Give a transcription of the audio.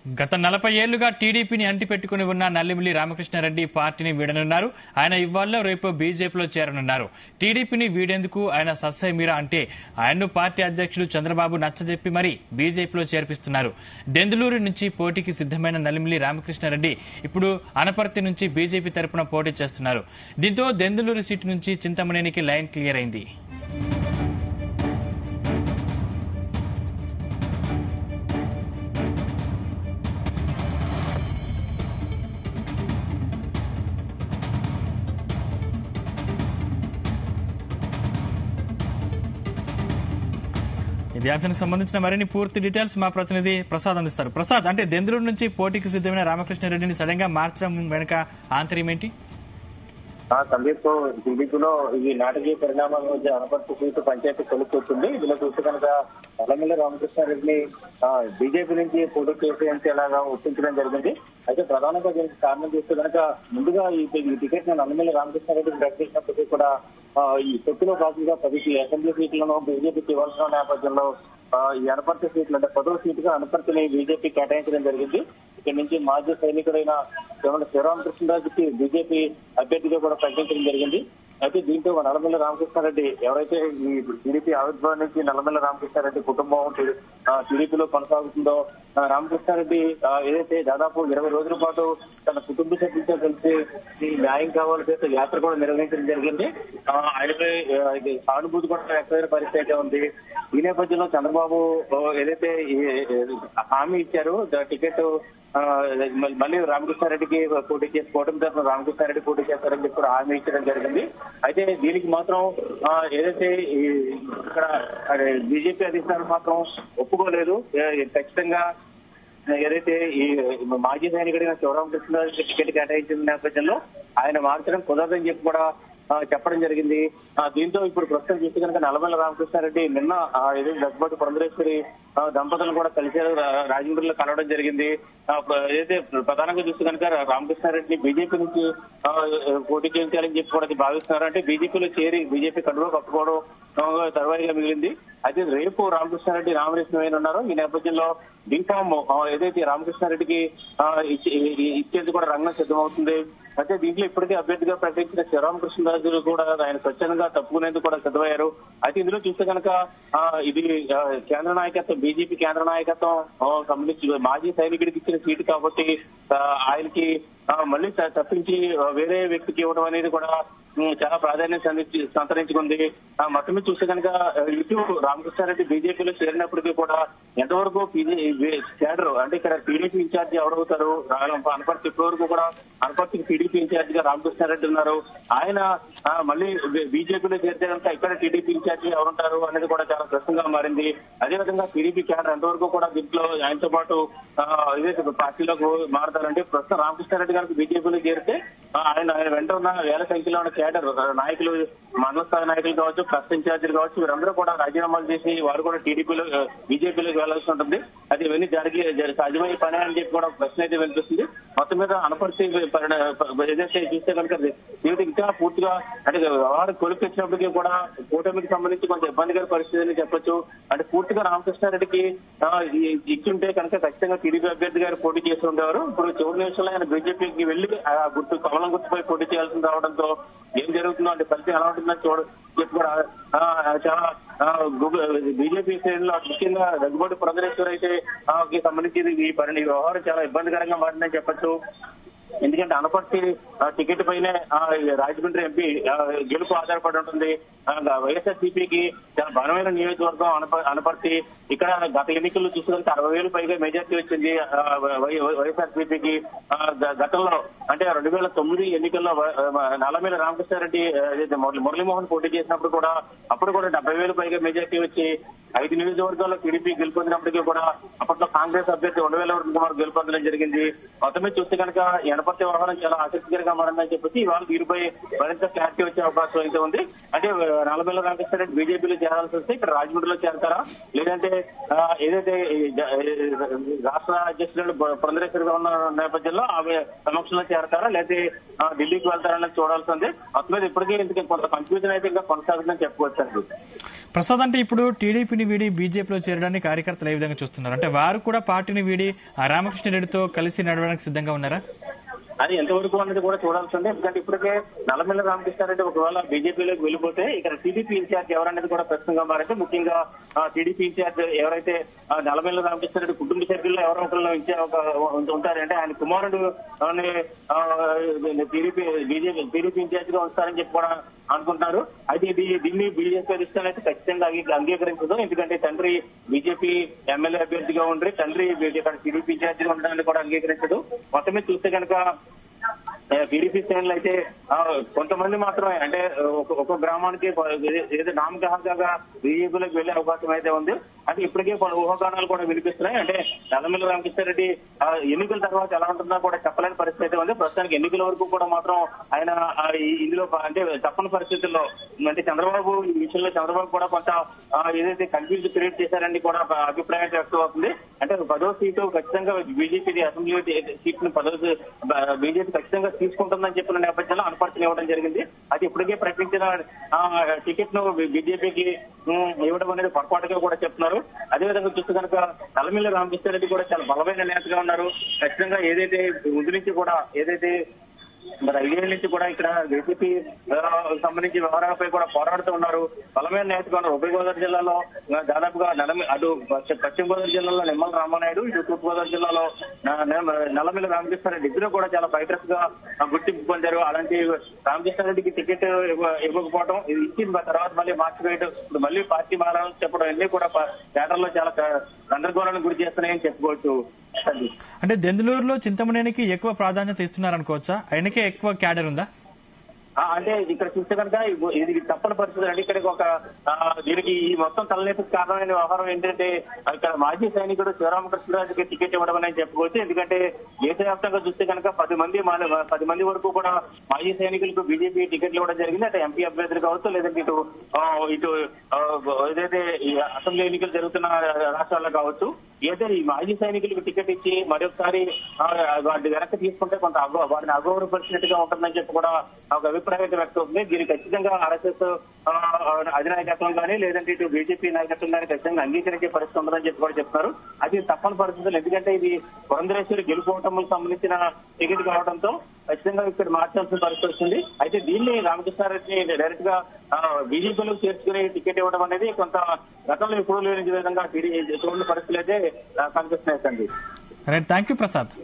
గత నలభై ఏళ్లుగా టీడీపీని అంటిపెట్టుకుని ఉన్న నల్లిమిల్లి రామకృష్ణారెడ్డి పార్టీని వీడనున్నారు ఆయన ఇవాళ రేపు బీజేపీలో చేరనున్నారు టీడీపీని వీడేందుకు ఆయన సస్సై మీరా అంటే ఆయన్ను పార్టీ అధ్యక్షుడు చంద్రబాబు నచ్చజెప్పి మరీ బీజేపీలో చేర్పిస్తున్నారు దెందులూరు నుంచి పోటీకి సిద్దమైన నల్లిమిల్లి రామకృష్ణారెడ్డి ఇప్పుడు అనపర్తి నుంచి బీజేపీ తరపున పోటీ చేస్తున్నారు దీంతో దెందులూరు సీటు నుంచి చింతమనేనికి లైన్ క్లియర్ అయింది ఇది అంశానికి సంబంధించిన మరిన్ని పూర్తి డీటెయిల్స్ మా ప్రతినిధి ప్రసాద్ అందిస్తారు ప్రసాద్ అంటే దెందులూరు నుంచి పోటీకి సిద్దమైన రామకృష్ణారెడ్డిని సడన్ గా మార్చడం వెనుక ఆంతర్యం ఏంటి ఆ సందీప్ టీడీపీలో ఈ నాటకీయ పరిణామాల మధ్య అనపర్తి సీటు పంచాయతీ కొలుపుతుంది ఇందులో చూస్తే కనుక నల్లమిల్లి రామకృష్ణారెడ్డిని బీజేపీ నుంచి పోటీ చేసేంతేలాగా ఒప్పించడం జరిగింది అయితే ప్రధానంగా దీనికి కారణం చూస్తే కనుక ముందుగా ఈ ఈ టికెట్ ను నల్లమిల్లి రామకృష్ణారెడ్డికి ప్రకటించినప్పటికీ కూడా ఆ, ఈ పొత్తులో భాగంగా పది అసెంబ్లీ సీట్లను బీజేపీకి ఇవ్వాల్సిన నేపథ్యంలో ఆ, ఈ అనపర్తి సీట్లు అంటే పదవ సీటుగా అనపర్తిని బీజేపీ కేటాయించడం జరిగింది ఇక్కడి నుంచి మాజీ సైనికుడైన శ్రీరామ శ్రీరామకృష్ణరాజుకి బీజేపీ అభ్యర్థిగా కూడా ప్రకటించడం జరిగింది అయితే దీంతో నల్లమల్ల రామకృష్ణారెడ్డి ఎవరైతే ఈ టీడీపీ ఆవిర్భావం నుంచి నల్లమల్ల రామకృష్ణారెడ్డి కుటుంబం టీ- ఆ, టీడీపీలో కొనసాగుతుందో ఆ, రామకృష్ణారెడ్డి ఆ, ఏదైతే దాదాపు ఇరవై రోజుల పాటు తన కుటుంబ సభ్యులతో కలిసి ఈ న్యాయం కావాలి చేసే యాత్ర కూడా నిర్వహించడం జరిగింది ఆ, ఆయనపై ఆ, ఇది సానుభూతి కూడా వ్యక్తమైన పరిస్థితి అయితే ఉంది ఈ నేపథ్యంలో చంద్రబాబు ఆ, ఏదైతే ఈ- ఈ హామీ ఇచ్చారో ద- టికెట్ ఆ, మళ్ళీ- మళ్ళీ రామకృష్ణారెడ్డికి పోటీ చేసి కూటమి తరఫున రామకృష్ణారెడ్డి పోటీ చేస్తారని చెప్పి కూడా హామీ ఇచ్చడం జరిగింది అయితే దీనికి మాత్రం ఆ, ఏదైతే ఈ ఇక్కడ బీజేపీ అధిష్టానం మాత్రం ఒప్పుకోలేదు ఏ- ఖచ్చితంగా ఏదైతే ఈ మాజీ సైనికుడైన శివరామకృష్ణరాజు టికెట్ కేటాయించిన నేపథ్యంలో ఆయన మార్చడం కుదరదని చెప్పి కూడా ఆ, చెప్పడం జరిగింది ఆ, దీంతో ఇప్పుడు ప్రస్తుతం చూస్తే కనుక నల్లమల్ల రామకృష్ణారెడ్డి నిన్న ఆ, ఏదైతే దగ్గబాటి పురంధరేశ్వరి ఆ, దంపతులను కూడా కలిశారు రా- రాజమండ్రిలో కలవడం జరిగింది ఆ, ప్ర- ఏదైతే ప్రధానంగా చూస్తే కనుక రామకృష్ణారెడ్డిని బీజేపీ నుంచి ఆ, పోటీ చేయించాలని చెప్పి కూడా అది భావిస్తున్నారు అంటే బీజేపీలో చేరి బీజేపీ కడువ కప్పుకోవడం ఆ, తర్వాయిగా మిగిలింది అయితే రేపు రామకృష్ణారెడ్డి రామకృష్ణ ఉన్నారు ఈ నేపథ్యంలో బీఫామ్ ఏదైతే రామకృష్ణారెడ్డికి ఆ, ఇచ్చే- ఇ- ఇచ్చేందుకు కూడా రంగం సిద్ధమవుతుంది అయితే దీంట్లో ఇప్పటికే అభ్యర్థిగా ప్రకటించిన శివరామకృష్ణరాజు కూడా ఆయన స్వచ్ఛందంగా తప్పుకునేందుకు కూడా సిద్ధమయ్యారు అయితే ఇందులో చూస్తే కనుక ఆ, ఇది ఆ, కేంద్ర నాయకత్వం బీజేపీ కేంద్ర నాయకత్వం ఆ, సంబంధించి మాజీ సైనికుడికి ఇచ్చిన సీటు కాబట్టి ఆ, ఆయనకి ఆ, మళ్ళీ త- తప్పించి ఆ, వేరే వ్యక్తికి ఇవ్వడం అనేది కూడా ఉమ్, చాలా ప్రాధాన్యత సంతరించి- సంతరించుకుంది ఆ, మొత్తం మీద చూస్తే కనుక ఆ, ఇటు రామకృష్ణారెడ్డి బీజేపీలో చేరినప్పటికీ కూడా ఎంతవరకు కేడర్ అంటే ఇక్కడ టీడీపీ ఇన్ఛార్జి ఎవరవుతారు అనపర్తి ఇప్పటి వరకు కూడా అనపర్తికి టీడీపీ ఇన్ఛార్జ్ గా రామకృష్ణారెడ్డి ఉన్నారు ఆయన ఆ, మళ్ళీ బీజేపీలో చేరితే కనుక ఇక్కడ టీడీపీ ఇన్ఛార్జి ఎవరుంటారు అనేది కూడా చాలా ప్రశ్నగా మారింది అదేవిధంగా టీడీపీ కేడర్ ఎంతవరకు కూడా దీంట్లో ఆయనతో పాటు ఆ, ఏదైతే పార్టీలోకి మారుతారంటే ప్రస్తుతం రామకృష్ణారెడ్డి గారికి బీజేపీలో చేరితే ఆ, ఆయన ఆయన వెంట ఉన్న వేల సంఖ్యలో ఉన్న కేడర్ ఆ, నాయకులు మండల స్థాయి నాయకులు కావచ్చు ట్రస్ట్ ఇన్ఛార్జీలు కావచ్చు వీరందరూ కూడా రాజీనామాలు చేసి వారు కూడా టీడీపీలో ఆ, బీజేపీలోకి వెళ్లాల్సి ఉంటుంది అది ఇవన్నీ జరిగి జరి- సాధ్యమయ్యే పని అని చెప్పి కూడా ప్రశ్న అయితే వినిపిస్తుంది మొత్తం మీద అనపరిచి పరిణ- ఏదైతే చూస్తే కనుక ఇది ఇంకా పూర్తిగా అంటే వారు కొలుపు వచ్చినప్పటికీ కూడా కూటమికి సంబంధించి కొంత ఇబ్బందికర పరిస్థితి అని చెప్పొచ్చు అంటే పూర్తిగా రామకృష్ణారెడ్డికి ఆ, ఈ- ఇచ్చుంటే కనుక ఖచ్చితంగా టీడీపీ అభ్యర్థి గారు పోటీ చేసి ఉండేవారు ఇప్పుడు చివరి నిమిషంలో ఆయన బీజేపీకి వెళ్లి ఆ గుర్తు కమలం గుర్తుపై పోటీ చేయాల్సి రావడంతో ఏం జరుగుతుందో అంటే ఫలితం ఎలా ఉంటుందని చూడ చెప్పి కూడా ఆ, చాలా బీజేపీ శ్రేణులు ముఖ్యంగా దగ్గుబాటి పురంధరేశ్వర్ అయితే ఆ, కి సంబంధించి ఇది ఈ పని ఈ వ్యవహారం చాలా ఇబ్బందికరంగా మారిందని చెప్పొచ్చు ఎందుకంటే అనపర్తి ఆ, టికెట్ పైనే ఆ, ఈ రాజమండ్రి ఎంపీ ఆ, గెలుపు ఆధారపడి ఉంటుంది వైఎస్ఆర్ సిపికి చాలా బలమైన నియోజకవర్గం అనప- అనపర్తి ఇక్కడ గత ఎన్నికల్లో చూసుకుంటే అరవై వేలు పైగా మెజార్టీ వచ్చింది ఆ, వై- వైఎస్ఆర్ సిపికి గతంలో అంటే రెండు వేల తొమ్మిది ఎన్నికల్లో వ- ఆ, నల్లమేల రామకృష్ణారెడ్డి ఆ, ఏదైతే మురళీ మురళీమోహన్ పోటీ చేసినప్పుడు కూడా అప్పుడు కూడా డెబ్బై వేలు పైగా మెజార్టీ వచ్చి ఐదు నియోజకవర్గాల్లో టీడీపీ గెలుపొందినప్పటికీ కూడా అప్పట్లో కాంగ్రెస్ అభ్యర్థి ఉండవేల కుమార్ గెలుపొందడం జరిగింది మొత్తం మీద చూస్తే కనుక ఎనపర్తి వ్యవహారం చాలా ఆసక్తికరంగా మారిందని చెప్పేసి ఇవాళ వీరిపై మరింత క్లారిటీ వచ్చే అవకాశం అయితే ఉంది అంటే నలభై రామకృష్ణారెడ్డి బీజేపీలో చేరాల్సి వస్తే ఇక్కడ రాజమండ్రిలో చేరతారా లేదంటే ఆ, ఏదైతే ఈ జ- ఈ రాష్ట్ర అధ్యక్షుడు పురంధరేశ్వరిగా ఉన్న నేపథ్యంలో ఆమె సమక్షంలో చేరతారా లేకపోతే ఆ, ఢిల్లీకి వెళ్తారన్నది చూడాల్సి ఉంది మొత్తం మీద ఇప్పటికే ఇందుకు కొంత కన్ఫ్యూజన్ అయితే ఇంకా కొనసాగుతుందని చెప్పుకోవచ్చు ప్రసాద్ అంటే ఇప్పుడు టీడీపీని వీడి బీజేపీలో చేరడానికి కార్యకర్తలు ఏ విధంగా చూస్తున్నారు అంటే వారు కూడా పార్టీని వీడి ఆ రామకృష్ణారెడ్డితో కలిసి నడవడానికి సిద్ధంగా ఉన్నారా అది ఎంతవరకు అన్నది కూడా చూడాల్సి ఉంది ఎందుకంటే ఇప్పటికే నల్లమల్ల రామకృష్ణారెడ్డి ఒకవేళ బీజేపీలోకి వెళ్ళిపోతే ఇక్కడ టీడీపీ ఇన్ఛార్జ్ ఎవరనేది కూడా ప్రశ్నగా మారైతే ముఖ్యంగా టీడీపీ ఇన్ఛార్జ్ ఎవరైతే ఆ, నల్లమల్ల రామకృష్ణారెడ్డి కుటుంబ సభ్యుల్లో ఎవరో ఒకరిలో ఇచ్చే ఒక ఉంటారంటే ఆయన కుమారుడు టీడీపీ బీజేపీ టీడీపీ ఇన్ఛార్జ్ గా వస్తారని చెప్పి కూడా అనుకుంటున్నారు అయితే ఇది దీన్ని బీజేపీ అధిష్టానం అయితే ఖచ్చితంగా అంగీ- అంగీకరించదు ఎందుకంటే తండ్రి బీజేపీ ఎమ్మెల్యే అభ్యర్థిగా ఉండి తండ్రి ఇక్కడ టీడీపీ ఇన్ఛార్జ్ గా ఉండడానికి కూడా అంగీకరించదు మొత్తం మీద చూస్తే కనుక టీడీపీ శ్రేణులు అయితే ఆ, కొంతమంది మాత్రమే అంటే ఒక- ఒక గ్రామానికి ఏ- ఏదో నామకహంగా బీజేపీలోకి వెళ్లే అవకాశం అయితే ఉంది అంటే ఇప్పటికే కొన్ని ఊహాగానాలు కూడా వినిపిస్తున్నాయి అంటే నల్లమల్లి రామకృష్ణారెడ్డి ఆ, ఎన్నికల తర్వాత ఎలా ఉంటుందో కూడా చెప్పలేని పరిస్థితి అయితే ఉంది ప్రస్తుతానికి ఎన్నికల వరకు కూడా మాత్రం ఆయన ఆ, ఈ- ఇందులో ప- అంటే తప్పని పరిస్థితుల్లో అంటే చంద్రబాబు ఈ విషయంలో చంద్రబాబు కూడా కొంత ఆ, ఏదైతే కన్ఫ్యూజ్ క్రియేట్ చేశారని కూడా ఒక అభిప్రాయం వ్యక్తం అవుతుంది అంటే పదో సీటు ఖచ్చితంగా బీజేపీ అసెంబ్లీ సీట్ ని పదో బీజేపీ ఖచ్చితంగా తీసుకుంటుందని చెప్పిన నేపథ్యంలో అనుపర్చన ఇవ్వడం జరిగింది అది ఇప్పటికే ప్రకటించిన టికెట్ ను బీజేపీకి ఇవ్వడం అనేది పొరపాటుగా కూడా చెప్తున్నారు అదేవిధంగా చూస్తే కనుక నల్లమిల్లి రామకృష్ణారెడ్డి కూడా చాలా బలమైన నేతగా ఉన్నారు ఖచ్చితంగా ఏదైతే ముందు నుంచి కూడా ఏదైతే మరి ఐదేళ్ల నుంచి కూడా ఇక్కడ బీజేపీ సంబంధించి వ్యవహారాలపై కూడా పోరాడుతూ ఉన్నారు బలమైన నేతగా ఉన్నారు ఉభయ గోదావరి జిల్లాలో ఆ, దాదాపుగా నలమి అటు పశ్చిమ పశ్చిమ గోదావరి జిల్లాలో నిమ్మల రామానాయుడు ఇటు తూర్పు గోదావరి జిల్లాలో న- న- నల్లమిల్లి రామకృష్ణారెడ్డి ఇద్దరు కూడా చాలా ఫైటర్స్ గా ఆ, గుర్తింపు పొందారు అలాంటి రామకృష్ణారెడ్డికి టికెట్ ఇవ్వ- ఇవ్వకపోవడం ఇది ఇచ్చిన తర్వాత మళ్ళీ మార్చివేయడం ఇప్పుడు మళ్ళీ పార్టీ మారాలని చెప్పడం అన్ని కూడా కేటర్లో చాలా గందరగోళానికి గురి చేస్తున్నాయని చెప్పుకోవచ్చు అది. అంటే దెందులూరులో చింతమనేనికి ఎక్కువ ప్రాధాన్యత ఇస్తున్నారు అనుకోవచ్చా ఆయనకే ఎక్కువ క్యాడర్ ఉందా ఆ, అంటే ఇక్కడ చూస్తే కనుక ఇగో ఇది తప్పని పరిస్థితి అంటే ఇక్కడికి ఒక ఆ, దీనికి ఈ మొత్తం తలనొప్పికి కారణమైన వ్యవహారం ఏంటంటే ఇక్కడ మాజీ సైనికుడు శివరామకృష్ణరాజుకి టికెట్ ఇవ్వడం అని చెప్పుకోవచ్చు ఎందుకంటే దేశవ్యాప్తంగా చూస్తే కనుక పది మంది మన- పది మంది వరకు కూడా మాజీ సైనికులకు బీజేపీ టికెట్లు ఇవ్వడం జరిగింది అంటే ఎంపీ అభ్యర్థులు కావచ్చు లేదంటే ఇటు ఆ, ఇటు ఆ, ఏదైతే ఈ అసెంబ్లీ ఎన్నికలు జరుగుతున్న రాష్ట్రాల్లో కావచ్చు ఏదైతే ఈ మాజీ సైనికులకు టికెట్ ఇచ్చి మరొకసారి ఆ, వాటిని వెనక్కి తీసుకుంటే కొంత అగౌ- వారిని అగౌరవపరిచినట్టుగా ఉంటుందని చెప్పి కూడా ఒక అభిప్రాయం అయితే వ్యక్తం అవుతుంది దీనికి ఖచ్చితంగా ఆర్ఎస్ఎస్ అధినాయకత్వం కానీ లేదంటే ఇటు బీజేపీ నాయకత్వం కానీ ఖచ్చితంగా అంగీకరించే పరిస్థితి ఉండదని చెప్పి కూడా చెప్తున్నారు అది తప్పని పరిస్థితులు ఎందుకంటే ఇది పురంధరేశ్వరి గెలుపోవటం సంబంధించిన టికెట్ కావడంతో ఖచ్చితంగా ఇక్కడ మార్చాల్సిన పరిస్థితి వస్తుంది అయితే దీన్ని రామకృష్ణారెడ్డి డైరెక్ట్ గా బీజేపీలో చేర్చుకునే టికెట్ ఇవ్వడం అనేది కొంత గతంలో ఎప్పుడూ లేని విధంగా టీడీ చూడని పరిస్థితులు అయితే ఆ, కనిపిస్తున్నాయి Sandeep right thank you Prasad